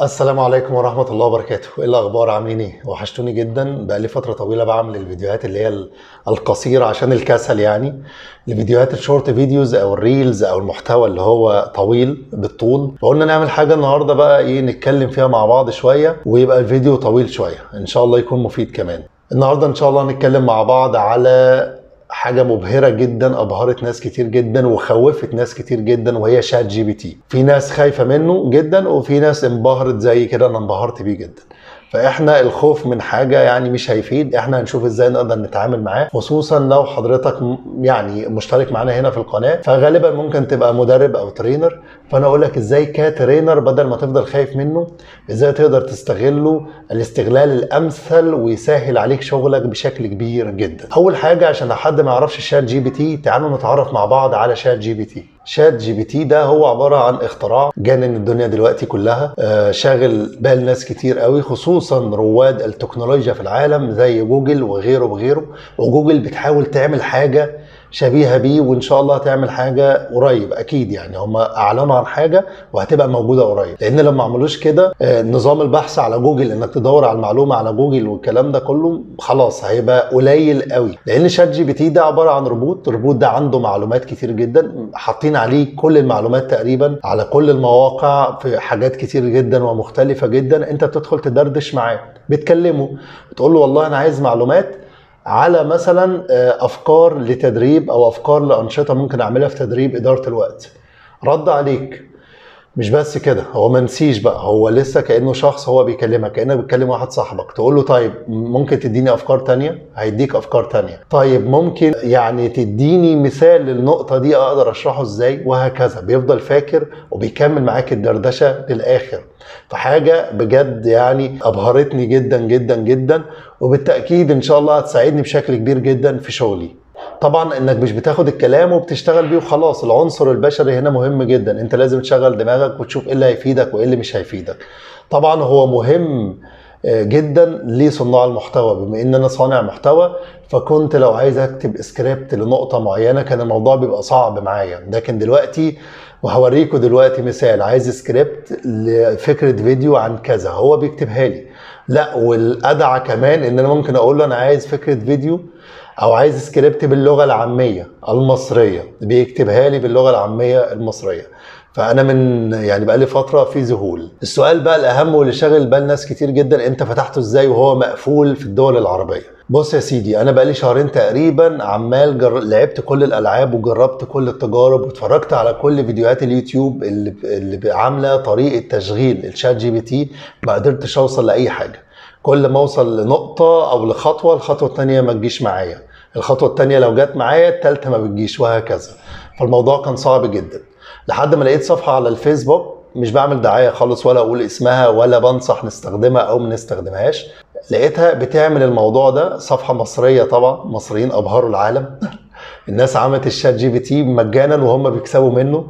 السلام عليكم ورحمة الله وبركاته، ايه الأخبار عاملين ايه؟ وحشتوني جدا بقالي فترة طويلة بعمل الفيديوهات اللي هي ال- القصيرة عشان الكسل يعني الفيديوهات الشورت فيديوز أو الريلز أو المحتوى اللي هو طويل بالطول، فقلنا نعمل حاجة النهاردة بقى ايه نتكلم فيها مع بعض شوية ويبقى الفيديو طويل شوية، إن شاء الله يكون مفيد كمان. النهاردة إن شاء الله هنتكلم مع بعض على حاجة مبهرة جدا أبهرت ناس كتير جدا وخوفت ناس كتير جدا وهي شات جي بي تي في ناس خايفة منه جدا وفي ناس انبهرت زي كده أنا انبهرت بيه جدا فاحنا الخوف من حاجه يعني مش هيفيد احنا هنشوف ازاي نقدر نتعامل معاه خصوصا لو حضرتك م- يعني مشترك معانا هنا في القناه فغالبا ممكن تبقى مدرب او ترينر فانا اقول لك ازاي كترينر بدل ما تفضل خايف منه ازاي تقدر تستغله الاستغلال الامثل ويسهل عليك شغلك بشكل كبير جدا اول حاجه عشان حد ما يعرفش شات جي بي تي تعالوا نتعرف مع بعض على شات جي بي تي شات جي بي تي ده هو عباره عن اختراع جنن الدنيا دلوقتي كلها آه، شاغل بال ناس كتير قوي خصوصا رواد التكنولوجيا في العالم زي جوجل وغيره وغيره وجوجل بتحاول تعمل حاجه شبيهه بيه وان شاء الله هتعمل حاجه قريب اكيد يعني هم اعلنوا عن حاجه وهتبقى موجوده قريب لان لو ما عملوش كده آه، نظام البحث على جوجل انك تدور على المعلومه على جوجل والكلام ده كله خلاص هيبقى قليل قوي لان شات جي بي تي ده عباره عن روبوت الروبوت ده عنده معلومات كتير جدا حاطين عليه كل المعلومات تقريبا على كل المواقع في حاجات كتير جدا ومختلفه جدا انت بتدخل تدردش معاه بتكلمه بتقول له والله انا عايز معلومات على مثلا آه، افكار لتدريب او افكار لانشطه ممكن اعملها في تدريب اداره الوقت رد عليك مش بس كده هو ما نسيش بقى هو لسه كانه شخص هو بيكلمك كانك بتكلم واحد صاحبك تقول له طيب ممكن تديني افكار تانية هيديك افكار تانية طيب ممكن يعني تديني مثال للنقطة دي اقدر اشرحه ازاي وهكذا بيفضل فاكر وبيكمل معاك الدردشة للاخر فحاجة بجد يعني ابهرتني جدا جدا جدا وبالتأكيد ان شاء الله هتساعدني بشكل كبير جدا في شغلي طبعا انك مش بتاخد الكلام وبتشتغل بيه وخلاص العنصر البشري هنا مهم جدا انت لازم تشغل دماغك وتشوف ايه اللي هيفيدك وايه اللي مش هيفيدك طبعا هو مهم آه، جدا لصناع المحتوى بما ان انا صانع محتوى فكنت لو عايز اكتب سكريبت لنقطه معينه كان الموضوع بيبقى صعب معايا لكن دلوقتي وهوريكم دلوقتي مثال عايز سكريبت لفكره فيديو عن كذا هو بيكتبها لي لا والادعى كمان ان انا ممكن اقول له انا عايز فكره فيديو او عايز سكريبت باللغه العاميه المصريه بيكتبها لي باللغه العاميه المصريه فانا من يعني بقالي فتره في ذهول السؤال بقى الاهم واللي شاغل بال ناس كتير جدا انت فتحته ازاي وهو مقفول في الدول العربيه بص يا سيدي انا بقالي شهرين تقريبا عمال جر... لعبت كل الالعاب وجربت كل التجارب واتفرجت على كل فيديوهات اليوتيوب اللي اللي عامله طريقه تشغيل الشات جي بي تي ما قدرتش اوصل لاي حاجه كل ما اوصل لنقطه او لخطوه الخطوه الثانيه ما تجيش معايا الخطوه الثانيه لو جت معايا الثالثه ما بتجيش وهكذا فالموضوع كان صعب جدا لحد ما لقيت صفحه على الفيسبوك مش بعمل دعايه خالص ولا اقول اسمها ولا بنصح نستخدمها او ما نستخدمهاش لقيتها بتعمل الموضوع ده صفحه مصريه طبعا مصريين ابهروا العالم الناس عملت الشات جي بي تي مجانا وهم بيكسبوا منه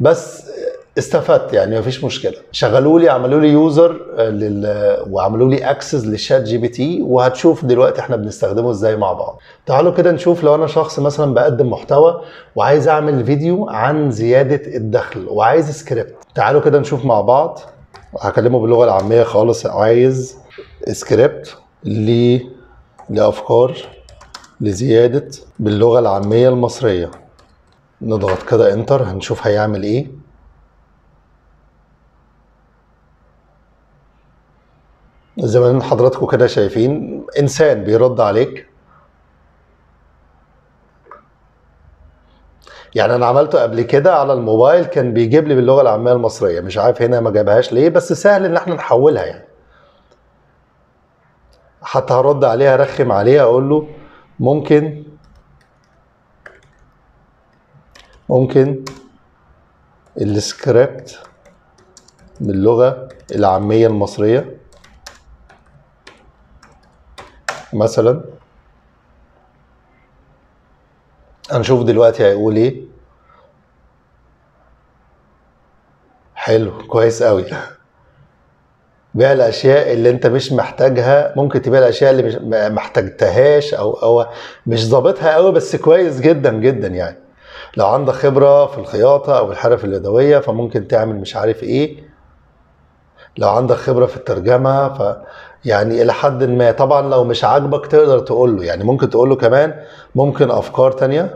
بس استفدت يعني مفيش مشكله شغلوا لي عملوا لي يوزر لل... وعملوا لي اكسس للشات جي بي تي وهتشوف دلوقتي احنا بنستخدمه ازاي مع بعض تعالوا كده نشوف لو انا شخص مثلا بقدم محتوى وعايز اعمل فيديو عن زياده الدخل وعايز سكريبت تعالوا كده نشوف مع بعض هكلمه باللغه العاميه خالص عايز سكريبت ل لافكار لزياده باللغه العاميه المصريه نضغط كده انتر هنشوف هيعمل ايه زي ما حضراتكم كده شايفين انسان بيرد عليك يعني انا عملته قبل كده على الموبايل كان بيجيب لي باللغه العاميه المصريه مش عارف هنا ما جابهاش ليه بس سهل ان احنا نحولها يعني حتى هرد عليها رخم عليها اقول له ممكن ممكن السكريبت باللغه العاميه المصريه مثلا هنشوف دلوقتي هيقول ايه حلو كويس قوي بيع الاشياء اللي انت مش محتاجها ممكن تبيع الاشياء اللي مش ما محتاجتهاش او او مش ظابطها قوي بس كويس جدا جدا يعني لو عندك خبره في الخياطه او الحرف اليدويه فممكن تعمل مش عارف ايه لو عندك خبره في الترجمه ف يعني الى حد ما طبعا لو مش عاجبك تقدر تقول له يعني ممكن تقول له كمان ممكن افكار تانية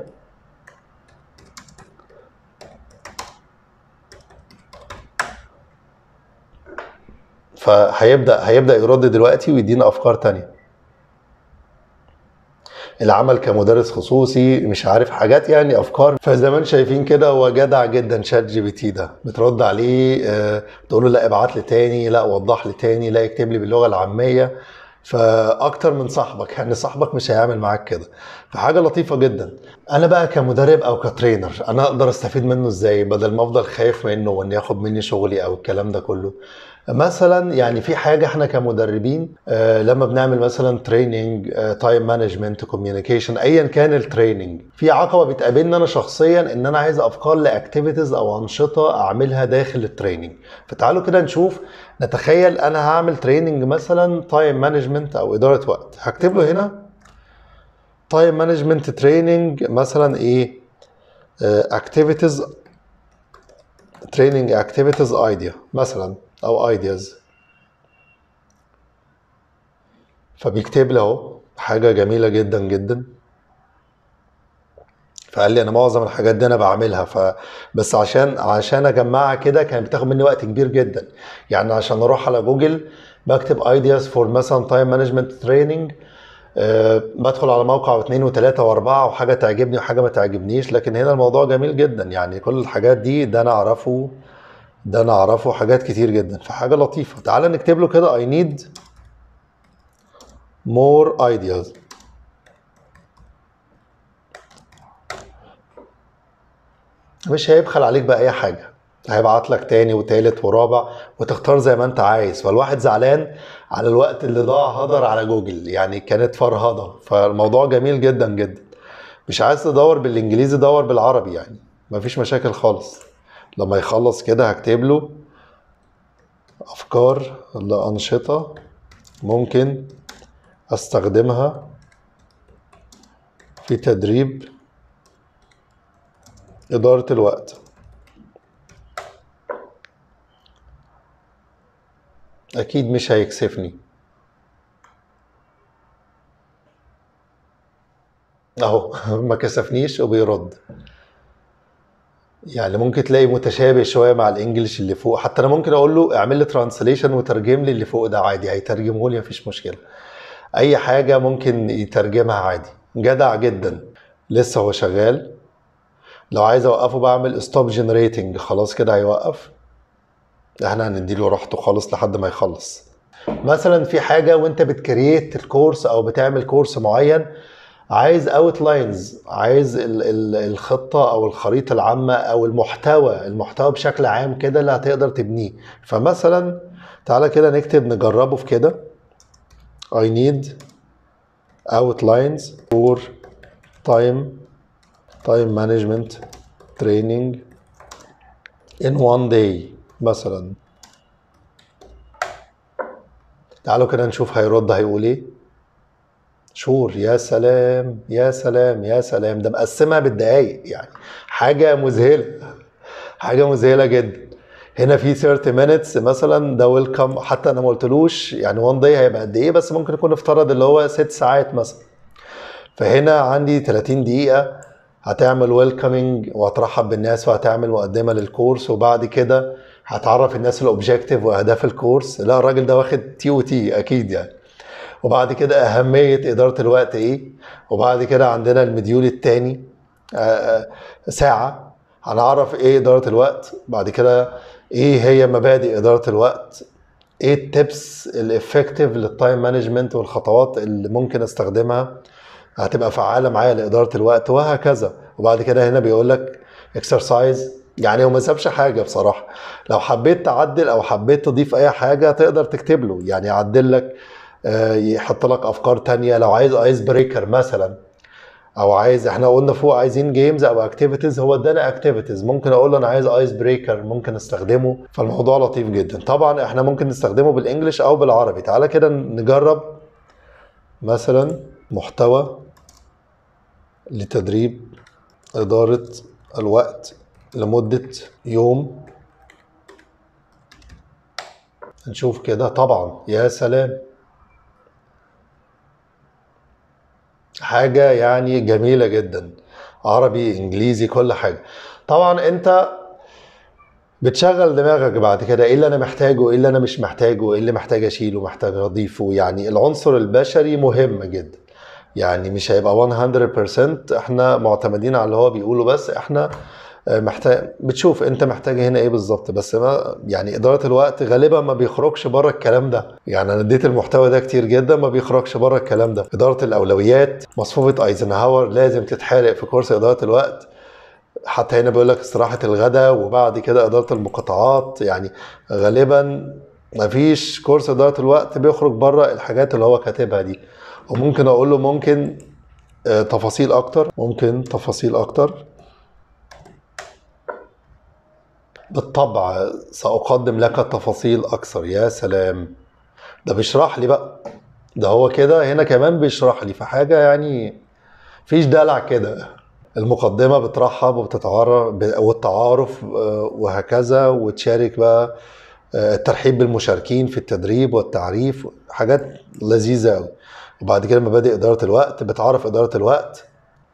فهيبدا هيبدا يرد دلوقتي ويدينا افكار تانية العمل كمدرس خصوصي مش عارف حاجات يعني افكار فزي ما انتم شايفين كده هو جدع جدا شات جي بي تي ده بترد عليه آه، تقول له لا ابعت لي تاني لا وضح لي تاني لا اكتب لي باللغه العاميه فاكتر من صاحبك يعني صاحبك مش هيعمل معاك كده فحاجه لطيفه جدا انا بقى كمدرب او كترينر انا اقدر استفيد منه ازاي بدل ما افضل خايف منه وان ياخد مني شغلي او الكلام ده كله مثلا يعني في حاجه احنا كمدربين آه، لما بنعمل مثلا تريننج تايم مانجمنت كوميونيكيشن ايا كان التريننج في عقبه بتقابلني انا شخصيا ان انا عايز افكار لاكتيفيتيز او انشطه اعملها داخل التريننج فتعالوا كده نشوف نتخيل انا هعمل تريننج مثلا تايم مانجمنت او اداره وقت هكتب له هنا تايم مانجمنت تريننج مثلا ايه اكتيفيتيز تريننج اكتيفيتيز ايديا مثلا او ايدياز فبيكتب لي اهو حاجه جميله جدا جدا فقال لي انا معظم الحاجات دي انا بعملها ف بس عشان عشان اجمعها كده كانت بتاخد مني وقت كبير جدا يعني عشان اروح على جوجل بكتب ايدياز فور مثلا تايم مانجمنت تريننج بدخل على موقع واثنين وثلاثة واربعة وحاجة تعجبني وحاجة ما تعجبنيش لكن هنا الموضوع جميل جدا يعني كل الحاجات دي ده انا اعرفه ده انا اعرفه حاجات كتير جدا فحاجة لطيفة تعال نكتب له كده I need more ideas مش هيبخل عليك بأي حاجة هيبعت لك تاني وتالت ورابع وتختار زي ما انت عايز فالواحد زعلان على الوقت اللي ضاع هدر على جوجل يعني كانت فرهضة فالموضوع جميل جدا جدا مش عايز تدور بالانجليزي دور بالعربي يعني مفيش مشاكل خالص لما يخلص كده هكتب له افكار لانشطه ممكن استخدمها في تدريب اداره الوقت اكيد مش هيكسفني اهو ما كسفنيش وبيرد يعني ممكن تلاقي متشابه شويه مع الانجليش اللي فوق حتى انا ممكن اقول له اعمل لي ترانسليشن وترجم لي اللي فوق ده عادي هيترجمه لي مفيش مشكله اي حاجه ممكن يترجمها عادي جدع جدا لسه هو شغال لو عايز اوقفه بعمل ستوب جنريتنج خلاص كده هيوقف احنا هنديله راحته خالص لحد ما يخلص مثلا في حاجه وانت بتكريت الكورس او بتعمل كورس معين عايز اوت لاينز عايز ال- ال- الخطه او الخريطه العامه او المحتوى المحتوى بشكل عام كده اللي هتقدر تبنيه فمثلا تعالى كده نكتب نجربه في كده I need outlines for time time management training in one day مثلا تعالوا كده نشوف هيرد هيقول ايه شور يا سلام يا سلام يا سلام ده مقسمها بالدقايق يعني حاجة مذهلة حاجة مذهلة جدا هنا في 30 minutes مثلا ده ويلكم حتى انا ما قلتلوش يعني وان داي هيبقى قد ايه بس ممكن يكون افترض اللي هو ست ساعات مثلا فهنا عندي 30 دقيقة هتعمل ويلكمينج وهترحب بالناس وهتعمل مقدمة للكورس وبعد كده هتعرف الناس الاوبجيكتيف واهداف الكورس لا الراجل ده واخد تي او تي اكيد يعني وبعد كده أهمية إدارة الوقت إيه وبعد كده عندنا المديول التاني آه، ساعة هنعرف إيه إدارة الوقت بعد كده إيه هي مبادئ إدارة الوقت إيه التبس الإفكتيف للتايم مانجمنت والخطوات اللي ممكن أستخدمها هتبقى فعالة معايا لإدارة الوقت وهكذا وبعد كده هنا بيقول لك اكسرسايز يعني هو ما سابش حاجة بصراحة لو حبيت تعدل أو حبيت تضيف أي حاجة تقدر تكتب له يعني يعدل لك آه، يحط لك افكار تانية لو عايز ايس بريكر مثلا او عايز احنا قلنا فوق عايزين جيمز او اكتيفيتيز هو ادانا اكتيفيتيز ممكن اقول له انا عايز ايس بريكر ممكن استخدمه فالموضوع لطيف جدا طبعا احنا ممكن نستخدمه بالانجلش او بالعربي تعالى كده نجرب مثلا محتوى لتدريب اداره الوقت لمده يوم نشوف كده طبعا يا سلام حاجة يعني جميلة جدا عربي انجليزي كل حاجة طبعا انت بتشغل دماغك بعد كده ايه اللي انا محتاجه ايه اللي انا مش محتاجه ايه اللي محتاج اشيله محتاج اضيفه يعني العنصر البشري مهم جدا يعني مش هيبقى 100% احنا معتمدين على اللي هو بيقوله بس احنا محتاج بتشوف انت محتاج هنا ايه بالظبط بس ما يعني اداره الوقت غالبا ما بيخرجش بره الكلام ده يعني انا اديت المحتوى ده كتير جدا ما بيخرجش بره الكلام ده اداره الاولويات مصفوفه ايزنهاور لازم تتحرق في كورس اداره الوقت حتى هنا بيقول لك استراحه الغداء وبعد كده اداره المقاطعات يعني غالبا ما فيش كورس اداره الوقت بيخرج بره الحاجات اللي هو كاتبها دي وممكن اقول له ممكن تفاصيل اكتر ممكن تفاصيل اكتر بالطبع سأقدم لك تفاصيل أكثر يا سلام ده بيشرح لي بقى ده هو كده هنا كمان بيشرح لي في حاجة يعني فيش دلع كده المقدمة بترحب وبتتعرف والتعارف وهكذا وتشارك بقى الترحيب بالمشاركين في التدريب والتعريف حاجات لذيذة قوي وبعد كده مبادئ إدارة الوقت بتعرف إدارة الوقت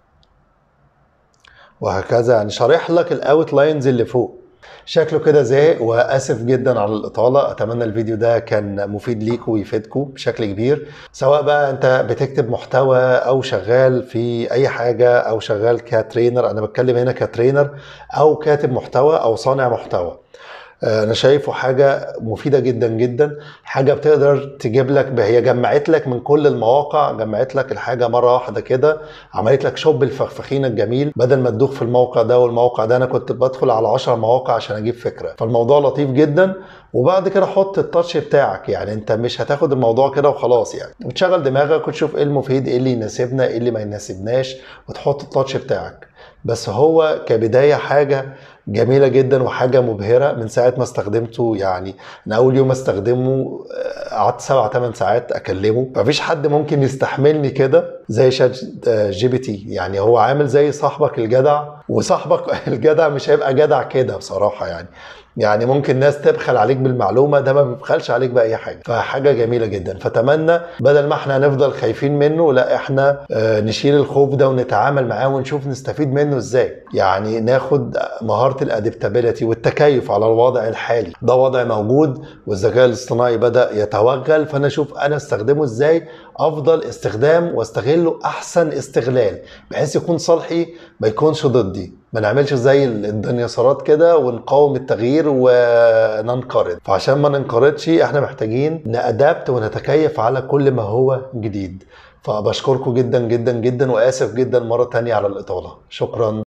وهكذا يعني شارح لك الاوت لاينز اللي فوق شكله كده زهق واسف جدا على الاطاله اتمنى الفيديو ده كان مفيد ليكم ويفيدكم بشكل كبير سواء بقى انت بتكتب محتوى او شغال في اي حاجه او شغال كترينر انا بتكلم هنا كترينر او كاتب محتوى او صانع محتوى انا شايفه حاجه مفيده جدا جدا حاجه بتقدر تجيب لك هي جمعت لك من كل المواقع جمعت لك الحاجه مره واحده كده عملت لك شوب الفخفخين الجميل بدل ما تدوخ في الموقع ده والموقع ده انا كنت بدخل على 10 مواقع عشان اجيب فكره فالموضوع لطيف جدا وبعد كده حط التاتش بتاعك يعني انت مش هتاخد الموضوع كده وخلاص يعني وتشغل دماغك وتشوف ايه المفيد ايه اللي يناسبنا ايه اللي ما يناسبناش وتحط التاتش بتاعك بس هو كبدايه حاجه جميله جدا وحاجه مبهره من ساعه ما استخدمته يعني انا اول يوم استخدمه قعدت سبع ثمان ساعات اكلمه مفيش حد ممكن يستحملني كده زي شات جي بي تي يعني هو عامل زي صاحبك الجدع وصاحبك الجدع مش هيبقى جدع كده بصراحه يعني يعني ممكن ناس تبخل عليك بالمعلومه ده ما بيبخلش عليك باي حاجه فحاجه جميله جدا فتمنى بدل ما احنا نفضل خايفين منه لا احنا نشيل الخوف ده ونتعامل معاه ونشوف نستفيد منه ازاي يعني ناخد مهاره الادابتابيلتي والتكيف على الوضع الحالي ده وضع موجود والذكاء الاصطناعي بدا يتوغل فانا اشوف انا استخدمه ازاي افضل استخدام واستغله احسن استغلال بحيث يكون صالحي ما يكونش ضدي ما نعملش زي الديناصورات كده ونقاوم التغيير وننقرض فعشان ما ننقرضش احنا محتاجين نأدابت ونتكيف على كل ما هو جديد فبشكركم جدا جدا جدا واسف جدا مره تانية على الاطاله شكرا